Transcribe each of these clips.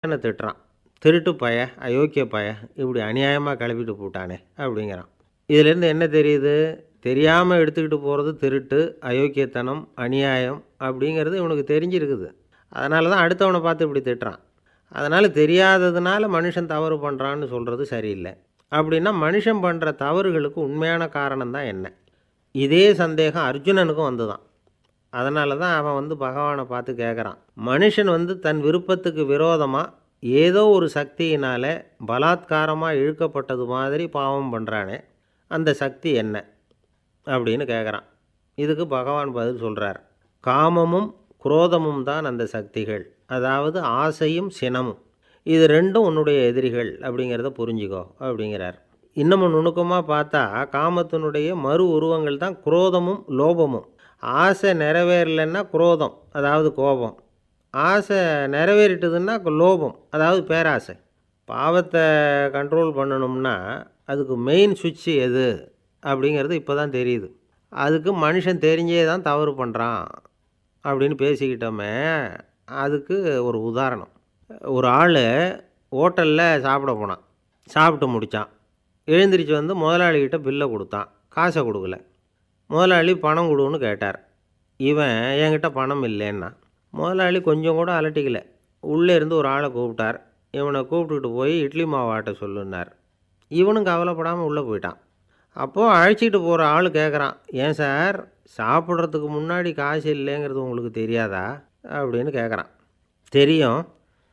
ஒருத்தனை திட்டுறான் திருட்டு பய அயோக்கிய பய இப்படி அநியாயமாக கிளப்பிட்டு போட்டானே அப்படிங்கிறான் இதிலேருந்து என்ன தெரியுது தெரியாமல் எடுத்துக்கிட்டு போகிறது திருட்டு அயோக்கியத்தனம் அநியாயம் அப்படிங்கிறது இவனுக்கு தெரிஞ்சிருக்குது அதனால தான் அடுத்தவனை பார்த்து இப்படி திட்டுறான் அதனால் தெரியாததுனால மனுஷன் தவறு பண்ணுறான்னு சொல்கிறது சரியில்லை அப்படின்னா மனுஷன் பண்ணுற தவறுகளுக்கு உண்மையான காரணம் தான் என்ன இதே சந்தேகம் அர்ஜுனனுக்கும் வந்துதான் அதனால தான் அவன் வந்து பகவானை பார்த்து கேட்குறான் மனுஷன் வந்து தன் விருப்பத்துக்கு விரோதமாக ஏதோ ஒரு சக்தியினால் பலாத்காரமாக இழுக்கப்பட்டது மாதிரி பாவம் பண்ணுறானே அந்த சக்தி என்ன அப்படின்னு கேட்குறான் இதுக்கு பகவான் பதில் சொல்கிறார் காமமும் குரோதமும் தான் அந்த சக்திகள் அதாவது ஆசையும் சினமும் இது ரெண்டும் உன்னுடைய எதிரிகள் அப்படிங்கிறத புரிஞ்சுக்கோ அப்படிங்கிறார் இன்னமும் நுணுக்கமாக பார்த்தா காமத்தினுடைய மறு உருவங்கள் தான் குரோதமும் லோபமும் ஆசை நிறைவேறலைன்னா குரோதம் அதாவது கோபம் ஆசை நிறைவேறிட்டதுன்னா லோபம் அதாவது பேராசை பாவத்தை கண்ட்ரோல் பண்ணணும்னா அதுக்கு மெயின் சுவிட்சு எது அப்படிங்கிறது இப்போ தான் தெரியுது அதுக்கு மனுஷன் தெரிஞ்சே தான் தவறு பண்ணுறான் அப்படின்னு பேசிக்கிட்டோமே அதுக்கு ஒரு உதாரணம் ஒரு ஆள் ஹோட்டலில் சாப்பிட போனான் சாப்பிட்டு முடித்தான் எழுந்திரிச்சு வந்து முதலாளிகிட்ட பில்லை கொடுத்தான் காசை கொடுக்கல முதலாளி பணம் கொடுன்னு கேட்டார் இவன் என்கிட்ட பணம் இல்லைன்னா முதலாளி கொஞ்சம் கூட அலட்டிக்கல உள்ளே இருந்து ஒரு ஆளை கூப்பிட்டார் இவனை கூப்பிட்டுக்கிட்டு போய் இட்லி மாவு ஆட்ட சொல்லுன்னார் இவனும் கவலைப்படாமல் உள்ளே போயிட்டான் அப்போது அழைச்சிட்டு போகிற ஆள் கேட்குறான் ஏன் சார் சாப்பிட்றதுக்கு முன்னாடி காசு இல்லைங்கிறது உங்களுக்கு தெரியாதா அப்படின்னு கேட்குறான் தெரியும்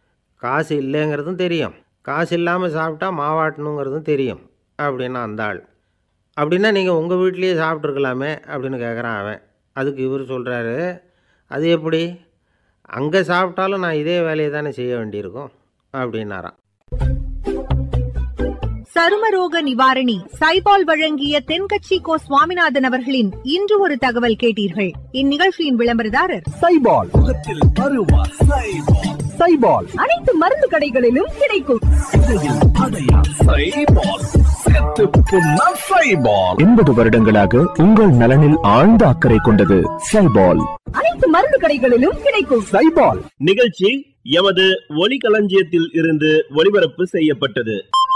காசு இல்லைங்கிறதும் தெரியும் காசு இல்லாமல் சாப்பிட்டா மாவாட்டணுங்கிறதும் தெரியும் அப்படின்னா அந்த ஆள் அப்படின்னா நீங்கள் உங்கள் வீட்லேயே சாப்பிட்ருக்கலாமே அப்படின்னு கேட்குறான் அவன் அதுக்கு இவர் சொல்கிறாரு அது எப்படி அங்கே சாப்பிட்டாலும் நான் இதே வேலையை தானே செய்ய வேண்டியிருக்கும் அப்படின்னாராம் சருமரோக நிவாரணி சைபால் வழங்கிய தென்கட்சி கோ சுவாமிநாதன் அவர்களின் இன்று ஒரு தகவல் கேட்டீர்கள் இந்நிகழ்ச்சியின் விளம்பரதாரர் சைபால் முகத்தில் அருவா சைபால் சைபால் அனைத்து மருந்து கடைகளிலும் கிடைக்கும் சைபால் செத்து புண்ணா சைபால் எண்பது வருடங்களாக உங்கள் நலனில் ஆழ்ந்த அக்கறை கொண்டது சைபால் அனைத்து மருந்து கடைகளிலும் கிடைக்கும் சைபால் நிகழ்ச்சி எமது ஒலிகளஞ்சியத்தில் இருந்து ஒளிபரப்பு செய்யப்பட்டது